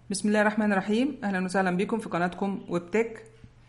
بسم الله الرحمن الرحيم اهلا وسهلا بكم في قناتكم ويب تك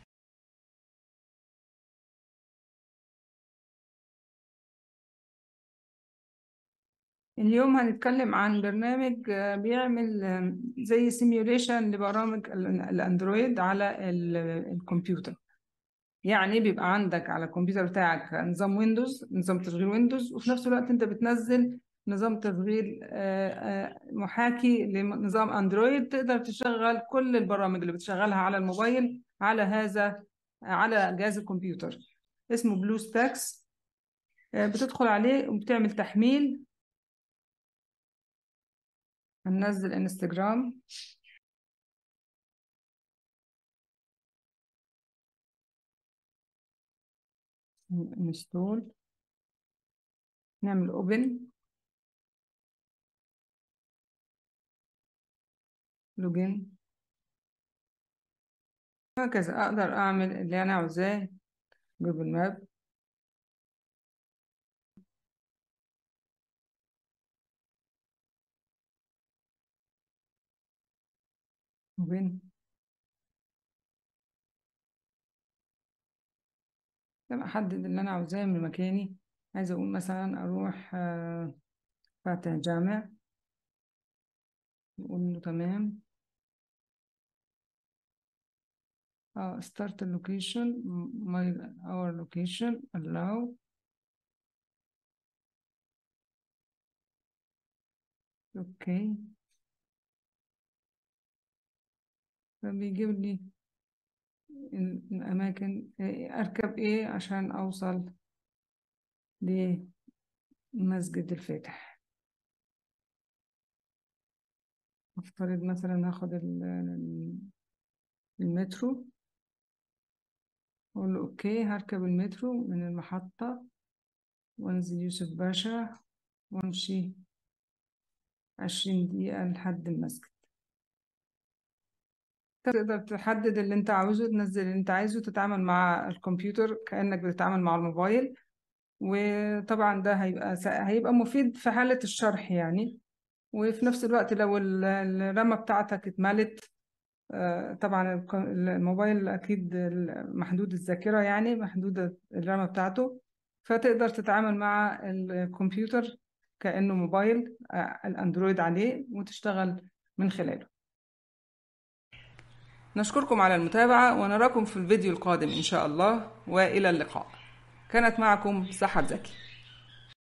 اليوم هنتكلم عن برنامج آه، بيعمل آه، زي سيميوليشن لبرامج ال- الاندرويد على ال- الكمبيوتر يعني بيبقى عندك على الكمبيوتر بتاعك نظام ويندوز نظام تشغيل ويندوز وفي نفس الوقت انت بتنزل نظام تشغيل آه، آه، محاكي لنظام اندرويد تقدر تشغل كل البرامج اللي بتشغلها على الموبايل على هذا على جهاز الكمبيوتر اسمه بلو ستاكس بتدخل عليه وبتعمل تحميل هننزل انستجرام انستول نعمل اوبن لوجين هكذا اقدر اعمل اللي انا عاوزاه جوجل ماب اوبن لما احدد اللي انا عاوزاه من مكاني عايزه اقول مثلا اروح آه، فاتح جامع نقول له تمام اه start the location my our location allow اوكي فبيجيب لي ال- الأماكن إيه، أركب إيه عشان أوصل لمسجد الفاتح أفترض مثلا هاخد ال- ال- المترو أقول له أوكي هركب المترو من المحطة وأنزل يوسف باشا وأمشي عشرين دقيقة لحد المسجد تقدر تحدد اللي انت عاوزه تنزل اللي انت عايزه تتعامل مع الكمبيوتر كأنك بتتعامل مع الموبايل وطبعا ده هيبقى هيبقى مفيد في حالة الشرح يعني وفي نفس الوقت لو ال- الرامة بتاعتك اتملت آه، طبعا الك- الموبايل أكيد محدود الذاكرة يعني محدودة الرامة بتاعته فتقدر تتعامل مع الكمبيوتر كأنه موبايل آه، الأندرويد عليه وتشتغل من خلاله نشكركم على المتابعة ونراكم في الفيديو القادم إن شاء الله وإلى اللقاء كانت معكم سحر زكي